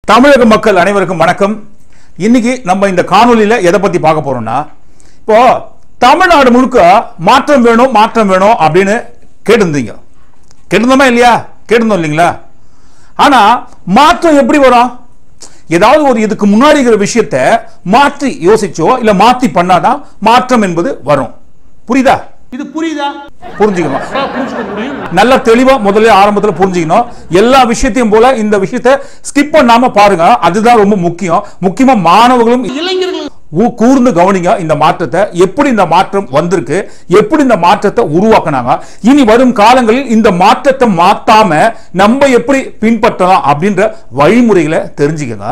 தமிழக மக்கள் அனைவருக்கும் வணக்கம் இன்னைக்கு நம்ம இந்த காணொலியில எதை பத்தி பார்க்க போறோம்னா இப்போ தமிழ்நாடு முழுக்க மாற்றம் வேணும் மாற்றம் வேணும் அப்படின்னு கேட்டிருந்தீங்க கேட்டிருந்தோமா இல்லையா கேட்டிருந்தோம் இல்லைங்களா ஆனா மாற்றம் எப்படி வரும் ஏதாவது ஒரு இதுக்கு முன்னாடி இருக்கிற விஷயத்த மாற்றி யோசிச்சோ இல்ல மாத்தி பண்ணாதான் மாற்றம் என்பது வரும் புரியுதா இது புரியுதா புரிஞ்சுக்கணும் ஆ, புரிஞ்சுக்க முடியும் நல்ல தெளிவா முதல்ல ஆரம்பத்துல புரிஞ்சுக்கணும் எல்லா விஷயத்தையும் போல இந்த விஷயத்த ஸ்கிப் பண்ணாம பாருங்க அதுதான் ரொம்ப முக்கியம் முக்கியமா மாணவர்களும் இளைஞர்கள் ஊ- கூர்ந்து கவனிங்க இந்த மாற்றத்தை எப்படி இந்த மாற்றம் வந்திருக்கு எப்படி இந்த மாற்றத்தை உருவாக்குனாங்க இனி வரும் காலங்களில் இந்த மாற்றத்தை மாத்தாம நம்ம எப்படி பின்பற்றலாம் அப்படின்ற வழிமுறைகளை தெரிஞ்சுக்கங்க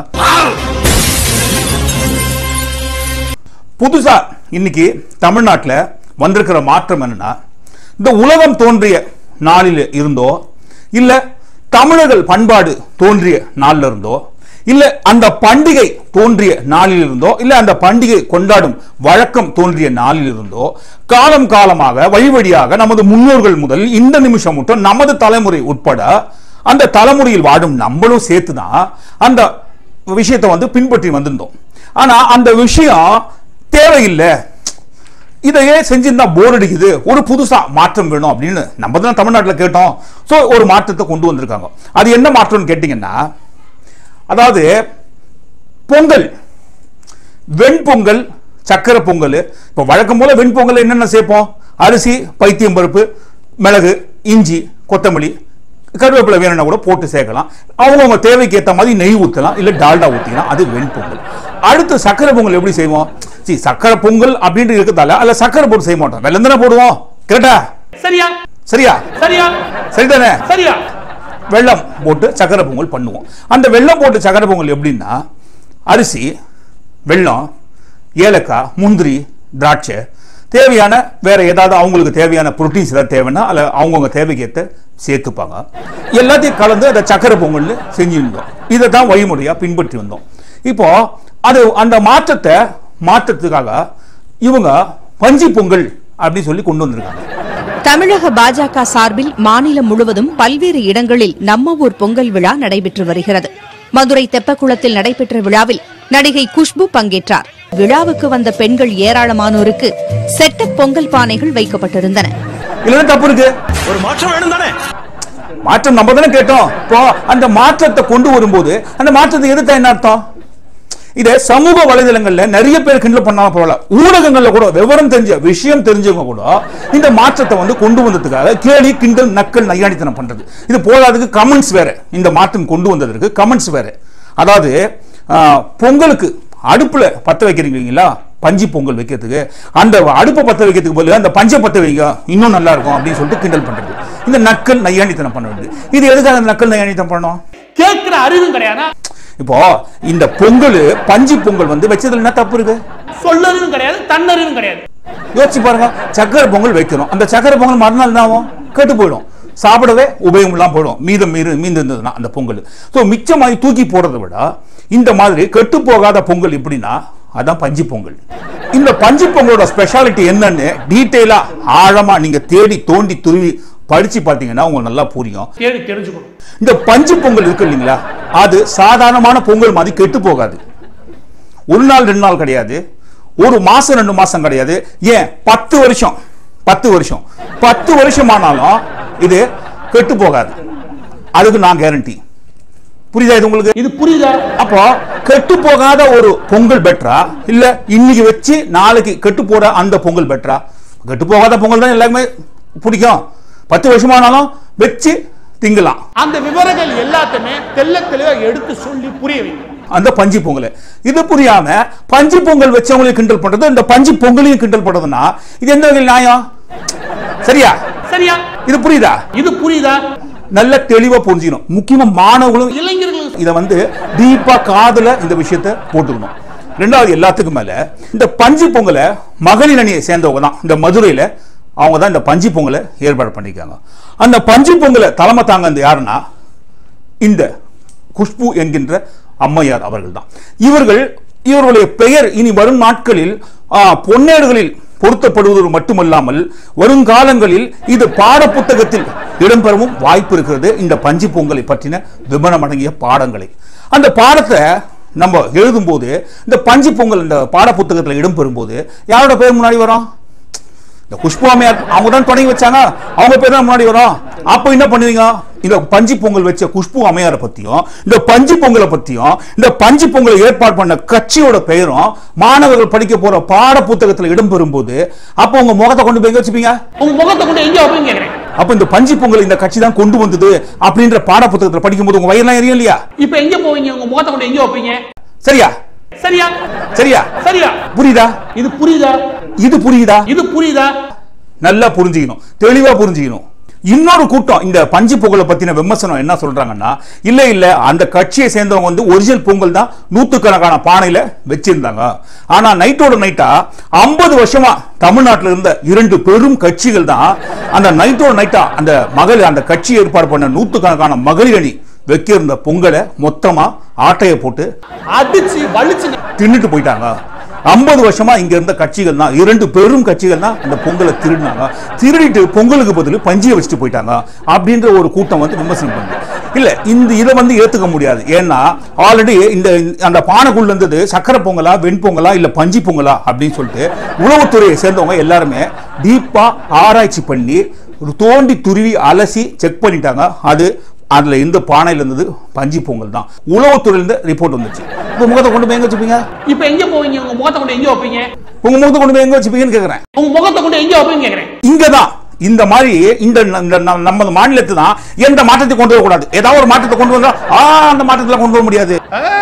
புதுசா இன்னைக்கு தமிழ்நாட்டில் வந்திருக்கிற மாற்றம் என்னன்னா இந்த உலகம் தோன்றிய நாளில் இருந்தோ இல்ல தமிழர்கள் பண்பாடு தோன்றிய நாள்ல இருந்தோ இல்ல அந்த பண்டிகை தோன்றிய நாளில் இருந்தோ இல்ல அந்த பண்டிகை கொண்டாடும் வழக்கம் தோன்றிய நாளில் இருந்தோ காலம் காலமாக வழி வழியாக நமது முன்னோர்கள் முதல் இந்த நிமிஷம் மட்டும் நமது தலைமுறை உட்பட அந்த தலைமுறையில் வாடும் நம்மளும் சேர்த்து தான் அந்த விஷயத்தை வந்து பின்பற்றி வந்திருந்தோம் ஆனா அந்த விஷயம் தேவையில்லை இதையே செஞ்சிருந்தா போர் அடிக்குது ஒரு புதுசா மாற்றம் வேணும் அப்படின்னு நம்ம தான் தமிழ்நாட்டில் கேட்டோம் ஸோ ஒரு மாற்றத்தை கொண்டு வந்திருக்காங்க அது என்ன மாற்றம்னு கேட்டிங்கன்னா அதாவது பொங்கல் வெண்பொங்கல் சக்கரை பொங்கல் இப்போ வழக்கம் போல வெண்பொங்கல் என்னென்ன சேர்ப்போம் அரிசி பைத்தியம் பருப்பு மிளகு இஞ்சி கொத்தமல்லி கருவேப்பிலை வேணும்னா கூட போட்டு சேர்க்கலாம் அவங்கவுங்க தேவைக்கு ஏற்ற மாதிரி நெய் ஊற்றலாம் இல்லை டால்டா ஊற்றிக்கலாம் அது வெண்பொங்கல் அடுத்து சக்கரை பொங்கல் எப்படி செய்வோம் சி சக்கரை பொங்கல் அப்படின்ட்டு இருக்கிறதால அதில் சக்கரை போட்டு செய்ய மாட்டோம் வெள்ளம் தானே போடுவோம் கரெக்டா சரியா சரியா சரியா சரிதானே சரியா வெள்ளம் போட்டு சக்கரை பொங்கல் பண்ணுவோம் அந்த வெள்ளம் போட்டு சக்கரை பொங்கல் எப்படின்னா அரிசி வெல்லம் ஏலக்காய் முந்திரி திராட்சை தேவையான வேற ஏதாவது அவங்களுக்கு தேவையான புரோட்டீன்ஸ் ஏதாவது தேவைன்னா அதில் அவங்கவுங்க தேவைக்கு ஏற்ற சேர்த்துப்பாங்க எல்லாத்தையும் கலந்து அந்த சக்கரை பொங்கல்னு செஞ்சுருந்தோம் இதை தான் வழிமுறையாக பின்பற்றி வந்தோம் இப்போ அது அந்த மாற்றத்தை மாற்றத்துக்காக இவங்க பஞ்சி பொங்கல் அப்படின்னு சொல்லி கொண்டு வந்திருக்காங்க தமிழக பாஜக சார்பில் மாநிலம் முழுவதும் பல்வேறு இடங்களில் நம்ம ஊர் பொங்கல் விழா நடைபெற்று வருகிறது மதுரை தெப்பக்குளத்தில் நடைபெற்ற விழாவில் நடிகை குஷ்பு பங்கேற்றார் விழாவுக்கு வந்த பெண்கள் ஏராளமானோருக்கு செட்டப் பொங்கல் பானைகள் வைக்கப்பட்டிருந்தன இல்லைன்னா தப்பு இருக்கு ஒரு மாற்றம் வேணும் தானே மாற்றம் நம்ம தானே கேட்டோம் இப்போ அந்த மாற்றத்தை கொண்டு வரும்போது அந்த மாற்றத்தை எதிர்த்தா என்ன அர்த்தம் இதை சமூக வலைதளங்கள்ல நிறைய பேர் கிண்டல் பண்ணாம போகல ஊடகங்கள்ல கூட விவரம் தெரிஞ்ச விஷயம் தெரிஞ்சவங்க கூட இந்த மாற்றத்தை வந்து கொண்டு வந்ததுக்காக கேலி கிண்டல் நக்கல் நையாடித்தனம் பண்றது இது போதாதுக்கு கமெண்ட்ஸ் வேற இந்த மாற்றம் கொண்டு வந்ததற்கு கமெண்ட்ஸ் வேற அதாவது ஆஹ், பொங்கலுக்கு அடுப்புல பத்த வைக்கிறீங்களா பஞ்சு பொங்கல் வைக்கிறதுக்கு அந்த அடுப்பை பத்த வைக்கிறதுக்கு பதிலா அந்த பஞ்சை பத்த வைங்க இன்னும் நல்லா இருக்கும் அப்படின்னு சொல்லிட்டு கிண்டல் பண்றது இந்த நக்கல் நையாண்டித்தனம் பண்ண வேண்டியது இது எதுக்காக அந்த நக்கல் நையாண்டித்தனம் பண்ணணும் கேட்கிற அறிவும் கிடையாதா இப்போ இந்த பொங்கல் பஞ்சு பொங்கல் வந்து வச்சதுல என்ன தப்பு இருக்கு சொல்லறிவும் கிடையாது தன்னறிவும் கிடையாது யோசிச்சு பாருங்க சக்கரை பொங்கல் வைக்கிறோம் அந்த சக்கரை பொங்கல் மறுநாள் என்ன ஆகும் கெட்டு போயிடும் சாப்பிடவே உபயோகம் இல்லாம போயிடும் மீதம் மீறு மீந்து இருந்ததுன்னா அந்த பொங்கல் ஸோ மிச்சமாகி தூக்கி போடுறதை விட இந்த மாதிரி கெட்டு போகாத பொங்கல் எப்படின்னா அதான் பஞ்சு பொங்கல் இந்த பஞ்சு பொங்கலோட ஸ்பெஷாலிட்டி என்னன்னு டீட்டெயிலா ஆழமா நீங்க தேடி தோண்டி துருவி படிச்சு பார்த்தீங்கன்னா உங்களுக்கு நல்லா புரியும் தேடி தெரிஞ்சுக்கணும் இந்த பஞ்சு பொங்கல் இருக்கு இல்லைங்களா அது சாதாரணமான பொங்கல் மாதிரி கெட்டு போகாது ஒரு நாள் ரெண்டு நாள் கிடையாது ஒரு மாசம் ரெண்டு மாசம் கிடையாது ஏன் பத்து வருஷம் பத்து வருஷம் பத்து வருஷம் ஆனாலும் இது கெட்டு போகாது அதுக்கு நான் கேரண்டி புரியுதா இது உங்களுக்கு இது புரியுதா அப்போ கெட்டு போகாத ஒரு பொங்கல் பெட்டரா இல்ல இன்னைக்கு வச்சு நாளைக்கு கெட்டு போற அந்த பொங்கல் பெட்டரா கெட்டு போகாத பொங்கல் தான் எல்லாருமே பிடிக்கும் பத்து வருஷமானாலும் வச்சு திங்கலாம் அந்த விவரங்கள் எல்லாத்தையுமே தெள்ள தெளிவா எடுத்து சொல்லி புரிய வைக்கணும் அந்த பஞ்சு பொங்கல் இது புரியாம பஞ்சு பொங்கல் வச்சவங்களையும் கிண்டல் பண்றது இந்த பஞ்சு பொங்கலையும் கிண்டல் பண்றதுன்னா இது எந்த வகையில் நியாயம் சரியா சரியா இது புரியுதா இது புரியுதா நல்ல தெளிவா புரிஞ்சுக்கணும் முக்கியமா மாணவர்களும் இளைஞர்கள் இதை வந்து டீப்பா காதுல இந்த விஷயத்தை போட்டுக்கணும் ரெண்டாவது எல்லாத்துக்கும் மேல இந்த பஞ்சு பொங்கலை மகளிர் அணியை சேர்ந்தவங்க தான் இந்த மதுரையில அவங்க தான் இந்த பஞ்சு பொங்கலை ஏற்பாடு பண்ணியிருக்காங்க அந்த பஞ்சு பொங்கலை தலைமை தாங்க இந்த யாருன்னா இந்த குஷ்பு என்கின்ற அம்மையார் அவர்கள் தான் இவர்கள் இவர்களுடைய பெயர் இனி வரும் நாட்களில் ஆ, பொன்னேடுகளில் பொருத்தப்படுவது மட்டுமல்லாமல் வருங்காலங்களில் இது பாடப்புத்தகத்தில் இடம்பெறவும் வாய்ப்பு இருக்கிறது இந்த பஞ்சு பொங்கலை பற்றின விவரம் அடங்கிய பாடங்களை அந்த பாடத்தை நம்ம எழுதும்போது இந்த பஞ்சு பொங்கல் இந்த பாடப்புத்தகத்தில் இடம்பெறும்போது யாரோட பேர் முன்னாடி வரும் இந்த குஷ்பு அம்மையார் அவங்க தான் தொடங்கி வச்சாங்க அவங்க பேர் தான் முன்னாடி வரும் அப்போ என்ன பண்ணுவீங்க இந்த பஞ்சு பொங்கல் வச்ச குஷ்பு அம்மையாரை பத்தியும் இந்த பஞ்சு பொங்கலை பத்தியும் இந்த பஞ்சு பொங்கலை ஏற்பாடு பண்ண கட்சியோட பெயரும் மாணவர்கள் படிக்க போற பாட புத்தகத்தில் இடம்பெறும் போது அப்போ உங்க முகத்தை கொண்டு போய் எங்க வச்சுப்பீங்க உங்க முகத்தை கொண்டு எங்க வைப்பீங்க கேக்குறேன் அப்ப இந்த பஞ்சு பொங்கல் இந்த கட்சி தான் கொண்டு வந்தது அப்படின்ற பாட புத்தகத்தில் படிக்கும்போது உங்க வயிறுலாம் எரியும் இல்லையா இப்ப எங்க போவீங்க உங்க முகத்தை கொண்டு எங்க வைப்பீங்க சரியா சரியா சரியா சரியா புரியுதா இது புரியுதா இது புரியுதா இது புரியுதா நல்லா புரிஞ்சுக்கணும் தெளிவா புரிஞ்சுக்கணும் இன்னொரு கூட்டம் இந்த பஞ்சு பொங்கலை பத்தின விமர்சனம் என்ன சொல்றாங்கன்னா இல்ல இல்ல அந்த கட்சியை சேர்ந்தவங்க வந்து ஒரிஜினல் பொங்கல் தான் நூத்துக்கணக்கான பானையில வச்சிருந்தாங்க ஆனா நைட்டோட நைட்டா ஐம்பது வருஷமா தமிழ்நாட்டில் இருந்த இரண்டு பெரும் கட்சிகள் தான் அந்த நைட்டோட நைட்டா அந்த மகளிர் அந்த கட்சி ஏற்பாடு பண்ண நூத்துக்கணக்கான மகளிர் அணி வைக்கிருந்த பொங்கலை மொத்தமா ஆட்டையை போட்டு அடிச்சு வலிச்சு தின்னுட்டு போயிட்டாங்க ஐம்பது வருஷமா இங்க இருந்த கட்சிகள் தான் இரண்டு பெரும் கட்சிகள் தான் அந்த பொங்கலை திருடினாங்க திருடிட்டு பொங்கலுக்கு பதில் பஞ்சியை வச்சுட்டு போயிட்டாங்க அப்படின்ற ஒரு கூட்டம் வந்து விமர்சனம் பண்ணுது இல்ல இந்த இதை வந்து ஏத்துக்க முடியாது ஏன்னா ஆல்ரெடி இந்த அந்த பானைக்குள்ள இருந்தது சக்கரை பொங்கலா வெண்பொங்கலா இல்ல பஞ்சு பொங்கலா அப்படின்னு சொல்லிட்டு உளவுத்துறையை சேர்ந்தவங்க எல்லாருமே டீப்பா ஆராய்ச்சி பண்ணி ஒரு தோண்டி துருவி அலசி செக் பண்ணிட்டாங்க அது அதுல இந்த பானையில இருந்தது பஞ்சு பொங்கல் தான் உளவுத்துறையிலிருந்து ரிப்போர்ட் வந்துச்சு இப்போ முகத்தை கொண்டு போய் எங்க வச்சுப்பீங்க இப்ப எங்க போவீங்க உங்க முகத்தை கொண்டு எங்க வைப்பீங்க உங்க முகத்தை கொண்டு போய் எங்க வச்சுப்பீங்கன்னு கேக்குறேன் உங்க முகத்தை கொண்டு எங்க வைப்பீங்க கேக்குறேன் இங்கதான் இந்த மாதிரி இந்த இந்த நம்ம- நம்ம மாநிலத்துல தான் எந்த மாற்றத்தை கொண்டு வரக்கூடாது ஏதாவது ஒரு மாற்றத்தை கொண்டு வந்தா ஆ அந்த மாற்றத்துல கொண்டு வர முடியாது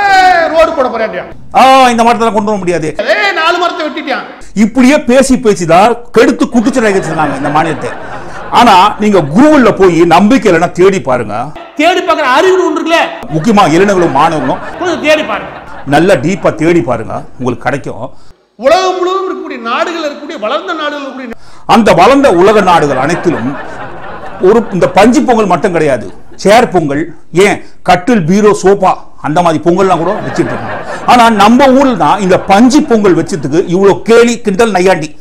ரோடு போட போறாண்டியா ஆ இந்த மாற்றத்துல கொண்டு வர முடியாது ஏய் நாலு மரத்தை வெட்டிட்டியான் இப்படியே பேசி பேசி தான் கெடுத்து குட்டுச்சு வச்சிருக்காங்க இந்த மாநிலத்தை ஆனா நீங்க கூகுள்ல போய் நம்பிக்கை இல்லைன்னா தேடி பாருங்க தேடி பார்க்குற அறிவு ஒன்று இருக்குல்ல முக்கியமா இளைஞர்களும் மாணவர்களும் கொஞ்சம் தேடி பாருங்க நல்லா டீப்பா தேடி பாருங்க உங்களுக்கு கிடைக்கும் உலகம் முழுவதும் இருக்கக்கூடிய நாடுகள் இருக்கக்கூடிய வளர்ந்த நாடுகள் இருக்கக்கூடிய அந்த வளர்ந்த உலக நாடுகள் அனைத்திலும் ஒரு இந்த பஞ்சு பொங்கல் மட்டும் கிடையாது சேர் பொங்கல் ஏன் கட்டில் பீரோ சோபா அந்த மாதிரி பொங்கல்லாம் கூட வச்சுட்டு இருக்காங்க ஆனா நம்ம ஊர்ல தான் இந்த பஞ்சு பொங்கல் வச்சதுக்கு இவ்வளவு கேலி கிண்டல் நையாண்டி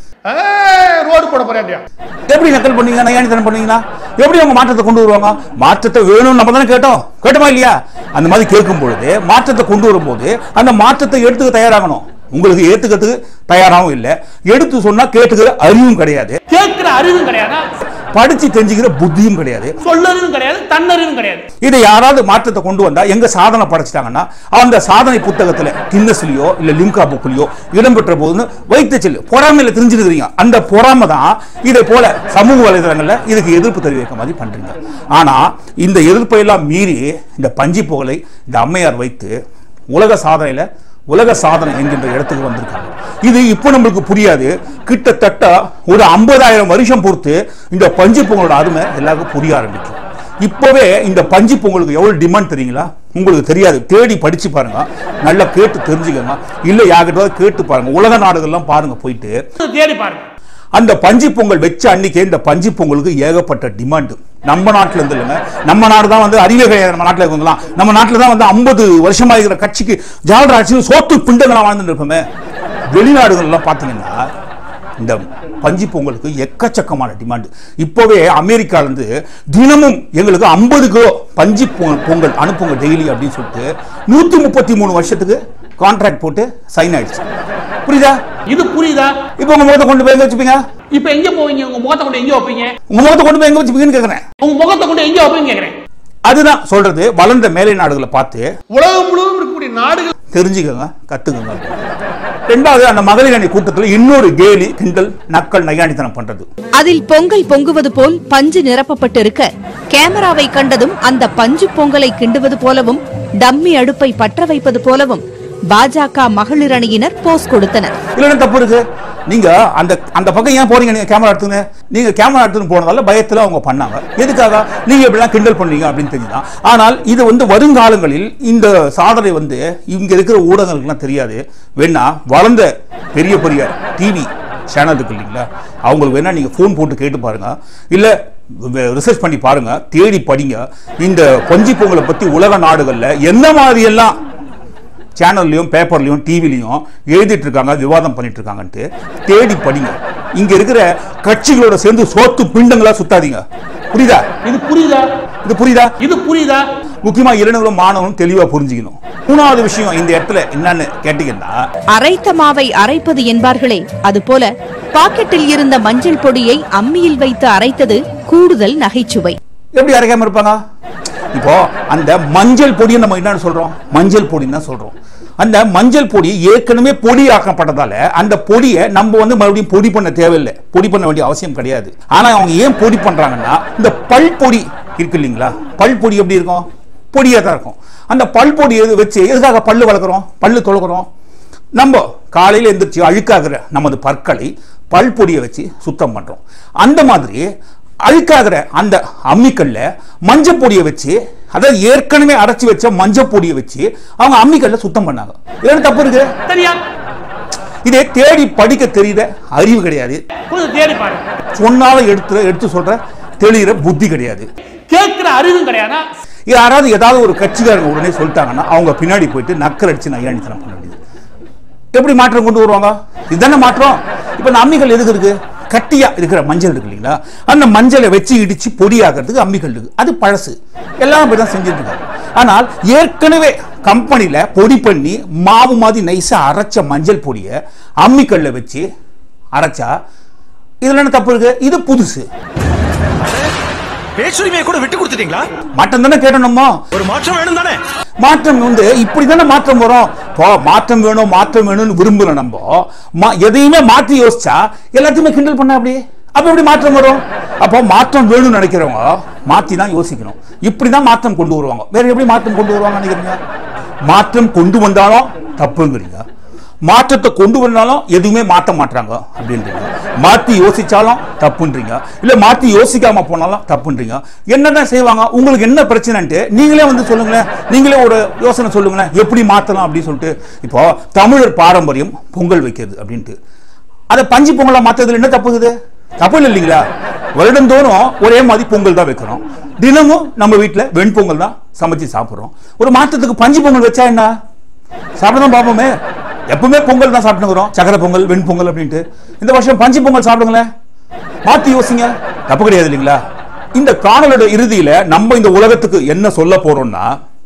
ரோடு போட போறாண்டியா எப்படி நக்கல் பண்ணீங்க நையாண்டித்தனம் பண்ணீங்கன்னா எப்படி அவங்க மாற்றத்தை கொண்டு வருவாங்க மாற்றத்தை வேணும்னு நம்ம தானே கேட்டோம் கேட்டோமா இல்லையா அந்த மாதிரி கேட்கும் பொழுது மாற்றத்தை கொண்டு வரும்போது அந்த மாற்றத்தை எடுத்துக்க தயாராகணும் உங்களுக்கு ஏத்துக்கிறதுக்கு தயாராகவும் இல்லை எடுத்து சொன்னா கேட்டுக்கிற அறிவும் கிடையாது கேட்கிற அறிவும் கிடையாதா படிச்சு தெரிஞ்சுக்கிற புத்தியும் கிடையாது சொல்லறிவும் கிடையாது தன்னறிவும் கிடையாது இதை யாராவது மாற்றத்தை கொண்டு வந்தா எங்க சாதனை படைச்சிட்டாங்கன்னா அந்த சாதனை புத்தகத்துல கின்னஸ்லயோ இல்ல லிம்கா புக்லயோ இடம்பெற்ற போதுன்னு வைத்து செல்லு பொறாமையில தெரிஞ்சிருக்கிறீங்க அந்த பொறாமை தான் இதை போல சமூக வலைதளங்கள்ல இதுக்கு எதிர்ப்பு தெரிவிக்க மாதிரி பண்றீங்க ஆனா இந்த எதிர்ப்பை எல்லாம் மீறி இந்த பஞ்சு புகழை இந்த அம்மையார் வைத்து உலக சாதனையில உலக சாதனை என்கின்ற இடத்துக்கு வந்திருக்காங்க இது இப்போ நம்மளுக்கு புரியாது கிட்டத்தட்ட ஒரு ஐம்பதாயிரம் வருஷம் பொறுத்து இந்த பஞ்சு பொங்கலோட அருமை எல்லாருக்கும் புரிய ஆரம்பிக்கும் இப்போவே இந்த பஞ்சு பொங்கலுக்கு எவ்வளவு டிமாண்ட் தெரியுங்களா உங்களுக்கு தெரியாது தேடி படிச்சு பாருங்க நல்லா கேட்டு தெரிஞ்சுக்கங்க இல்ல யார்கிட்ட கேட்டு பாருங்க உலக நாடுகள்லாம் பாருங்க போயிட்டு கொஞ்சம் தேடி பாருங்க அந்த பஞ்சு பொங்கல் வச்ச அன்னைக்கே இந்த பஞ்சு பொங்கலுக்கு ஏகப்பட்ட டிமாண்ட் நம்ம நாட்டுல இருந்து இல்லைங்க நம்ம நாடு தான் வந்து அறிவே கிடையாது நம்ம நாட்டுல இருக்கவங்களாம் நம்ம நாட்டுல தான் வந்து ஐம்பது வருஷமா இருக்கிற கட்சிக்கு ஜால்ராட்சி சோத்து பிண்டங்களா வாழ்ந்துட்டு இருப்போமே வெளிநாடுகள்லாம் பார்த்தீங்கன்னா இந்த பஞ்சு பொங்கலுக்கு எக்கச்சக்கமான டிமாண்ட் இப்போவே அமெரிக்கால இருந்து தினமும் எங்களுக்கு ஐம்பது கிலோ பஞ்சு பொ- பொங்கல் அனுப்புங்க டெய்லி அப்படின்னு சொல்லிட்டு நூத்தி முப்பத்தி மூணு வருஷத்துக்கு கான்ட்ராக்ட் போட்டு சைன் ஆயிடுச்சு புரியுதா இது புரியுதா இப்போ உங்க முகத்தை கொண்டு போய் எங்க வச்சுப்பீங்க இப்ப எங்க போவீங்க உங்க முகத்தை கொண்டு எங்க வைப்பீங்க உங்க முகத்தை கொண்டு போய் எங்க வச்சுப்பீங்கன்னு கேக்குறேன் உங்க முகத்தை கொண்டு எங்க வைப்பீங்க கேக்குறேன் அதுதான் சொல்றது வளர்ந்த மேலை நாடுகளை பார்த்து உலகம் முழுவதும் இருக்கக்கூடிய நாடுகள் தெரிஞ்சுக்கங்க கத்துக்கங்க ரெண்டாவது அந்த மகளிர் அணி கூட்டத்தில் இன்னொரு கேலி கிண்டல் நக்கல் நையாண்டித்தனம் பண்றது அதில் பொங்கல் பொங்குவது போல் பஞ்சு நிரப்பப்பட்டிருக்க கேமராவை கண்டதும் அந்த பஞ்சு பொங்கலை கிண்டுவது போலவும் டம்மி அடுப்பை பற்ற வைப்பது போலவும் பாஜக மகளிர் அணியினர் போஸ் கொடுத்தனர் இல்லைன்னா தப்பு இருக்கு நீங்க அந்த அந்த பக்கம் ஏன் போறீங்க நீங்க கேமரா எடுத்துங்க நீங்க கேமரா எடுத்துன்னு போனதால பயத்துல அவங்க பண்ணாங்க எதுக்காக நீங்க இப்படிலாம் கிண்டல் பண்ணீங்க அப்படின்னு தெரிஞ்சுதான் ஆனால் இது வந்து வருங்காலங்களில் இந்த சாதனை வந்து இங்க இருக்கிற ஊடகங்களுக்குலாம் தெரியாது வேணா வளர்ந்த பெரிய பெரிய டிவி சேனல் இருக்கு இல்லைங்களா அவங்களுக்கு வேணா நீங்க ஃபோன் போட்டு கேட்டு பாருங்க இல்ல ரிசர்ச் பண்ணி பாருங்க தேடி படிங்க இந்த பஞ்சு பொங்கலை பத்தி உலக நாடுகள்ல என்ன மாதிரி எல்லாம் சேனல்லையும் பேப்பர்லையும் டிவிலையும் எழுதிட்டு இருக்காங்க விவாதம் பண்ணிட்டு இருக்காங்கன்ட்டு தேடி படிங்க இங்க இருக்கிற கட்சிகளோட சேர்ந்து சோத்து பிண்டங்களா சுத்தாதீங்க புரியுதா இது புரியுதா இது புரியுதா இது புரியுதா முக்கியமா இளைஞர்களும் மாணவர்களும் தெளிவா புரிஞ்சுக்கணும் மூணாவது விஷயம் இந்த இடத்துல என்னன்னு கேட்டீங்கன்னா அரைத்த மாவை அரைப்பது என்பார்களே அதுபோல பாக்கெட்டில் இருந்த மஞ்சள் பொடியை அம்மியில் வைத்து அரைத்தது கூடுதல் நகைச்சுவை எப்படி அரைக்காம இருப்பாங்க இப்போ அந்த மஞ்சள் பொடியை நம்ம என்னன்னு சொல்றோம் மஞ்சள் பொடின்னு தான் சொல்றோம் அந்த மஞ்சள் பொடி ஏற்கனவே பொடி ஆக்கப்பட்டதால அந்த பொடியை நம்ம வந்து மறுபடியும் பொடி பண்ண தேவையில்லை பொடி பண்ண வேண்டிய அவசியம் கிடையாது ஆனா அவங்க ஏன் பொடி பண்றாங்கன்னா இந்த பல் பொடி இருக்கு இல்லைங்களா பல் பொடி எப்படி இருக்கும் பொடியா தான் இருக்கும் அந்த பல் பொடி எது வச்சு எதுக்காக பல்லு வளர்க்குறோம் பல்லு தொழுகிறோம் நம்ம காலையில் எந்திரிச்சு அழுக்காகிற நமது பற்களை பல் பொடியை வச்சு சுத்தம் பண்றோம் அந்த மாதிரி அழுக்காகிற அந்த அம்மிக்கல்ல மஞ்சள் பொடியை வச்சு அதாவது ஏற்கனவே அரைச்சி வச்ச மஞ்சள் பொடியை வச்சு அவங்க அம்மிக்கல்ல சுத்தம் பண்ணாங்க என்ன தப்பு இருக்கு சரியா இதே தேடி படிக்க தெரியுற அறிவு கிடையாது கொஞ்சம் தேடி பாருங்க சொன்னாலும் எடுத்து எடுத்து சொல்ற தெளிகிற புத்தி கிடையாது கேட்கிற அறிவும் கிடையாதா யாராவது ஏதாவது ஒரு கட்சிக்காரங்க உடனே சொல்லிட்டாங்கன்னா அவங்க பின்னாடி போயிட்டு நக்கல் அடிச்சு நையாண்டித்தனம் பண்ண வேண்டியது எப்படி மாற்றம் கொண்டு வருவாங்க இதுதானே மாற்றம் இப்போ இந்த அம்மிகள் எதுக்கு இருக்கு கட்டியா இருக்கிற மஞ்சள் இருக்கு இல்லைங்களா அந்த மஞ்சளை வச்சு இடிச்சு பொடியாக்குறதுக்கு அம்மிகள் இருக்கு அது பழசு எல்லாம் அப்படி தான் செஞ்சுட்டு இருக்காங்க ஆனால் ஏற்கனவே கம்பெனியில் பொடி பண்ணி மாவு மாதிரி நைஸா அரைச்ச மஞ்சள் பொடியை அம்மிக்கல்ல வச்சு அரைச்சா இதுல என்ன தப்பு இருக்கு இது புதுசு பேச்சுரிமையை கூட விட்டு கொடுத்துட்டீங்களா மட்டம் தானே கேட்டணுமோ ஒரு மாற்றம் வேணும் தானே மாற்றம் வந்து இப்படி தானே மாற்றம் வரும் இப்போ மாற்றம் வேணும் மாற்றம் வேணும்னு விரும்புற நம்ம மா- எதையுமே மாற்றி யோசிச்சா எல்லாத்தையுமே கிண்டல் பண்ண அப்படி அப்ப எப்படி மாற்றம் வரும் அப்போ மாற்றம் வேணும்னு நினைக்கிறவங்க மாத்தி தான் யோசிக்கணும் இப்படி தான் மாற்றம் கொண்டு வருவாங்க வேற எப்படி மாற்றம் கொண்டு வருவாங்க நினைக்கிறீங்க மாற்றம் கொண்டு வந்தாலும் தப்புங்கிறீங்க மாற்றத்தை கொண்டு வந்தாலும் எதுவுமே மாற்ற மாட்டாங்க அப்படின்றீங்க மாத்தி யோசிச்சாலும் தப்புன்றீங்க இல்ல மாத்தி யோசிக்காம போனாலும் தப்புன்றீங்க என்னதான் செய்வாங்க உங்களுக்கு என்ன பிரச்சனைன்ட்டு நீங்களே வந்து சொல்லுங்களேன் நீங்களே ஒரு யோசனை சொல்லுங்களேன் எப்படி மாத்தலாம் அப்படின்னு சொல்லிட்டு இப்போ தமிழர் பாரம்பரியம் பொங்கல் வைக்கிறது அப்படின்ட்டு அதை பஞ்சு பொங்கலா மாத்ததுல என்ன தப்புக்குது தப்பு இல்லை இல்லைங்களா வருடந்தோறும் ஒரே மாதிரி பொங்கல் தான் வைக்கிறோம் தினமும் நம்ம வீட்டுல வெண்பொங்கல் தான் சமைச்சு சாப்பிடுறோம் ஒரு மாற்றத்துக்கு பஞ்சு பொங்கல் வச்சா என்ன சாப்பிடதான் பார்ப்போமே எப்பவுமே பொங்கல் தான் சாப்பிட்டுக்கிறோம் சக்கரை பொங்கல் வெண்பொங்கல் அப்படின்ட்டு இந்த வருஷம் பஞ்சு பொங்கல் சாப்பிடுங்களேன் மாத்தி யோசிங்க தப்பு கிடையாது இல்லைங்களா இந்த காணலோட இறுதியில நம்ம இந்த உலகத்துக்கு என்ன சொல்ல போறோம்னா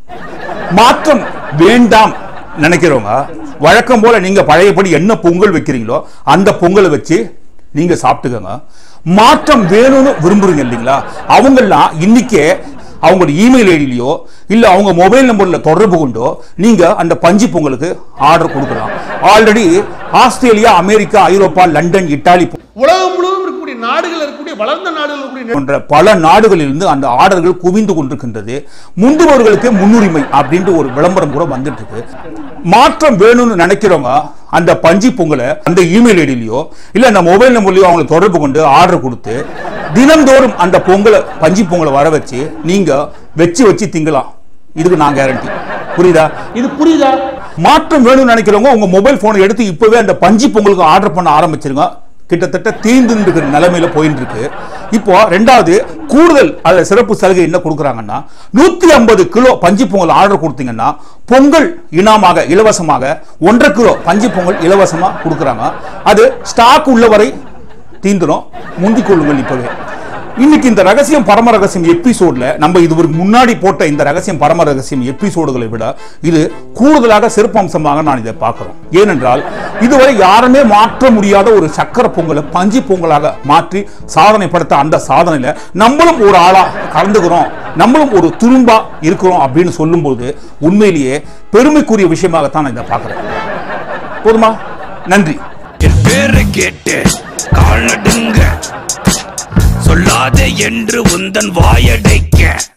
மாற்றம் வேண்டாம் நினைக்கிறவங்க வழக்கம் போல நீங்க பழையபடி என்ன பொங்கல் வைக்கிறீங்களோ அந்த பொங்கலை வச்சு நீங்க சாப்பிட்டுக்கோங்க மாற்றம் வேணும்னு விரும்புறீங்க இல்லைங்களா அவங்கெல்லாம் இன்னைக்கே அவங்களோட இமெயில் ஐடியிலையோ இல்ல அவங்க மொபைல் நம்பர்ல தொடர்பு கொண்டோ நீங்க அந்த பஞ்சு பொங்கலுக்கு ஆர்டர் கொடுக்கலாம் ஆல்ரெடி ஆஸ்திரேலியா அமெரிக்கா ஐரோப்பா லண்டன் இட்டாலி உலகம் முழுவதும் இருக்கக்கூடிய நாடுகள் இருக்கக்கூடிய வளர்ந்த நாடுகள் இருக்கக்கூடிய போன்ற பல நாடுகளிலிருந்து அந்த ஆர்டர்கள் குவிந்து கொண்டிருக்கின்றது முந்துபவர்களுக்கு முன்னுரிமை அப்படின்ட்டு ஒரு விளம்பரம் கூட வந்துட்டு இருக்கு மாற்றம் வேணும்னு நினைக்கிறவங்க அந்த பஞ்சு பொங்கலை அந்த இமெயில் ஐடியிலையோ இல்ல அந்த மொபைல் நம்பர்லயோ அவங்களை தொடர்பு கொண்டு ஆர்டர் கொடுத்து தினந்தோறும் அந்த பொங்கலை பஞ்சு பொங்கலை வர வச்சு நீங்க வச்சு வச்சு திங்கலாம் இதுக்கு நான் கேரண்டி புரியுதா இது புரியுதா மாற்றம் வேணும்னு நினைக்கிறவங்க உங்க மொபைல் போனை எடுத்து இப்பவே அந்த பஞ்சு பொங்கலுக்கு ஆர்டர் பண்ண ஆரம்பிச்சிருங்க கிட்டத்தட்ட தீந்து இருக்கிற நிலைமையில போயிட்டு இருக்கு இப்போ ரெண்டாவது கூடுதல் அதுல சிறப்பு சலுகை என்ன கொடுக்குறாங்கன்னா நூத்தி ஐம்பது கிலோ பஞ்சு பொங்கல் ஆர்டர் கொடுத்தீங்கன்னா பொங்கல் இனாமாக இலவசமாக ஒன்றரை கிலோ பஞ்சு பொங்கல் இலவசமா கொடுக்குறாங்க அது ஸ்டாக் உள்ளவரை தீந்துரும் முந்திக் கொள்ளுங்கள் இப்பவே இன்னைக்கு இந்த ரகசியம் பரம ரகசியம் எபிசோட்ல நம்ம இதுவரைக்கு முன்னாடி போட்ட இந்த ரகசியம் பரம ரகசியம் எபிசோடுகளை விட இது கூடுதலாக சிறப்பம்சமாக நான் இதை பார்க்கிறோம் ஏனென்றால் இதுவரை யாருமே மாற்ற முடியாத ஒரு சக்கர பொங்கலை பஞ்சு பொங்கலாக மாற்றி சாதனை படுத்த அந்த சாதனையில நம்மளும் ஒரு ஆளா கலந்துக்கிறோம் நம்மளும் ஒரு துரும்பா இருக்கிறோம் அப்படின்னு சொல்லும்போது உண்மையிலேயே பெருமைக்குரிய விஷயமாகத்தான் நான் இதை பார்க்கிறேன் போதுமா நன்றி என் பேரை கேட்டு கால் நடுங்க சொல்லாதே என்று உந்தன் வாயடைக்க